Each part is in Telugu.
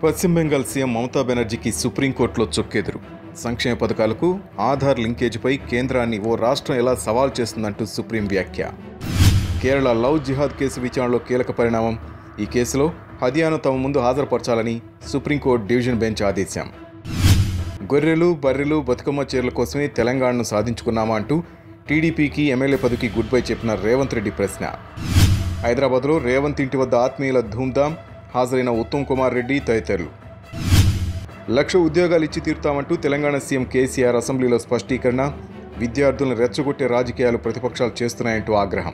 పశ్చిమ బెంగాల్ సీఎం మమతా బెనర్జీకి సుప్రీంకోర్టులో చొక్కెదురు సంక్షేమ పథకాలకు ఆధార్ లింకేజీపై కేంద్రాన్ని ఓ రాష్ట్రం ఎలా సవాల్ చేస్తుందంటూ సుప్రీం వ్యాఖ్య కేరళ లవ్ జిహాద్ కేసు విచారణలో కీలక పరిణామం ఈ కేసులో హదియాను తమ ముందు హాజరుపరచాలని సుప్రీంకోర్టు డివిజన్ బెంచ్ ఆదేశం గొర్రెలు బర్రెలు బతుకమ్మ చీరల కోసమే తెలంగాణను సాధించుకున్నామా అంటూ టీడీపీకి ఎమ్మెల్యే పదవికి గుడ్ బై చెప్పిన రేవంత్ రెడ్డి ప్రశ్న హైదరాబాద్లో రేవంత్ ఇంటి వద్ద ఆత్మీయుల ధూమ్ధాం హాజరైన ఉత్తమ్ కుమార్ రెడ్డి తదితరులు లక్ష ఉద్యోగాలు ఇచ్చి తీరుతామంటూ తెలంగాణ సీఎం కేసీఆర్ అసెంబ్లీలో స్పష్టీకరణ విద్యార్థులను రెచ్చగొట్టే రాజకీయాలు ప్రతిపక్షాలు చేస్తున్నాయంటూ ఆగ్రహం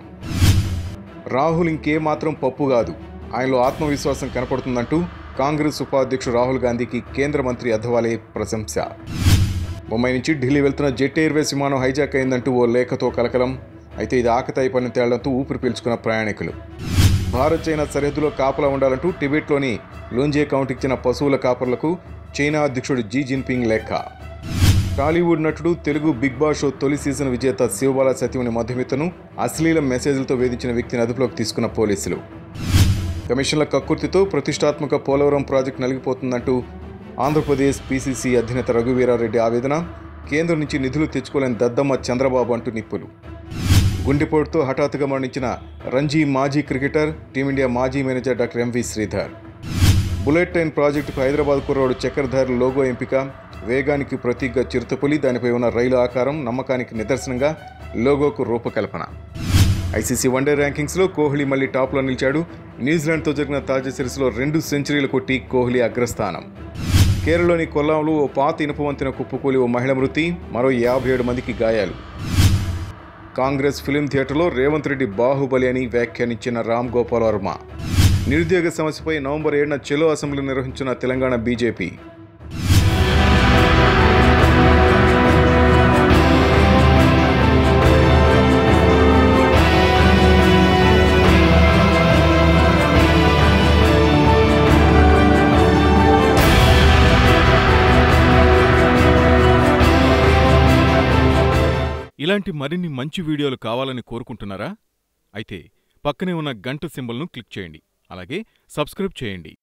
రాహుల్ ఇంకే మాత్రం పప్పు కాదు ఆయనలో ఆత్మవిశ్వాసం కనపడుతుందంటూ కాంగ్రెస్ ఉపాధ్యక్షుడు రాహుల్ గాంధీకి కేంద్ర మంత్రి అధవాలే ప్రశంస ముంబై నుంచి ఢిల్లీ వెళ్తున్న జెట్ ఎయిర్వేస్ విమానం హైజాక్ అయిందంటూ ఓ లేఖతో కలకలం అయితే ఇది ఆకతాయి పని తేళ్లతో ఊపిరి పీల్చుకున్న ప్రయాణికులు భారత్ చైనా సరిహద్దులో కాపలా ఉండాలంటూ టిబెట్లోని లోంజే కౌంట్ ఇచ్చిన పశువుల కాపర్లకు చైనా అధ్యక్షుడు జీ జిన్పింగ్ లేఖ టాలీవుడ్ నటుడు తెలుగు బిగ్ బాస్ షో తొలి సీజన్ విజేత శివబాల సత్యముని మధ్యమితను అశ్లీల మెసేజ్లతో వేధించిన వ్యక్తిని అదుపులోకి తీసుకున్న పోలీసులు కమిషన్ల కక్కుర్తితో ప్రతిష్టాత్మక పోలవరం ప్రాజెక్టు నలిగిపోతుందంటూ ఆంధ్రప్రదేశ్ పీసీసీ అధినేత రఘువీరారెడ్డి ఆవేదన కేంద్రం నుంచి నిధులు తెచ్చుకోలేని దద్దమ్మ చంద్రబాబు అంటూ నిప్పులు గుండెపోటుతో హఠాత్తుగా మరణించిన రంజీ మాజీ క్రికెటర్ టీమిండియా మాజీ manager doctor MV Sridhar bullet train ప్రాజెక్టుకు హైదరాబాద్ కుర్రోడు చక్రధారి లోగో ఎంపిక వేగానికి ప్రతీకగా చిరుతపులి దానిపై ఉన్న రైలు ఆకారం నమ్మకానికి నిదర్శనంగా లోగోకు రూపకల్పన ఐసీసీ వన్డే ర్యాంకింగ్స్లో కోహ్లీ మళ్ళీ టాప్లో నిలిచాడు న్యూజిలాండ్తో జరిగిన తాజా సిరీస్లో రెండు సెంచరీలు కొట్టి కోహ్లీ అగ్రస్థానం కేరళలోని కొల్లాంలో ఓ పాత ఇనుప వంతెన కుప్పకూలి ఓ మహిళ మృతి మరో యాభై ఏడు మందికి గాయాలు కాంగ్రెస్ ఫిలిం థియేటర్లో రేవంత్ రెడ్డి బాహుబలి అని వ్యాఖ్యానించిన రామ్ గోపాల్ వర్మ నిరుద్యోగ సమస్యపై నవంబర్ ఏడున చెలో అసెంబ్లీ నిర్వహించిన తెలంగాణ బీజేపీ ఇలాంటి మరిన్ని మంచి వీడియోలు కావాలని కోరుకుంటున్నారా అయితే పక్కనే ఉన్న గంట సింబల్ను క్లిక్ చేయండి అలాగే సబ్స్క్రైబ్ చేయండి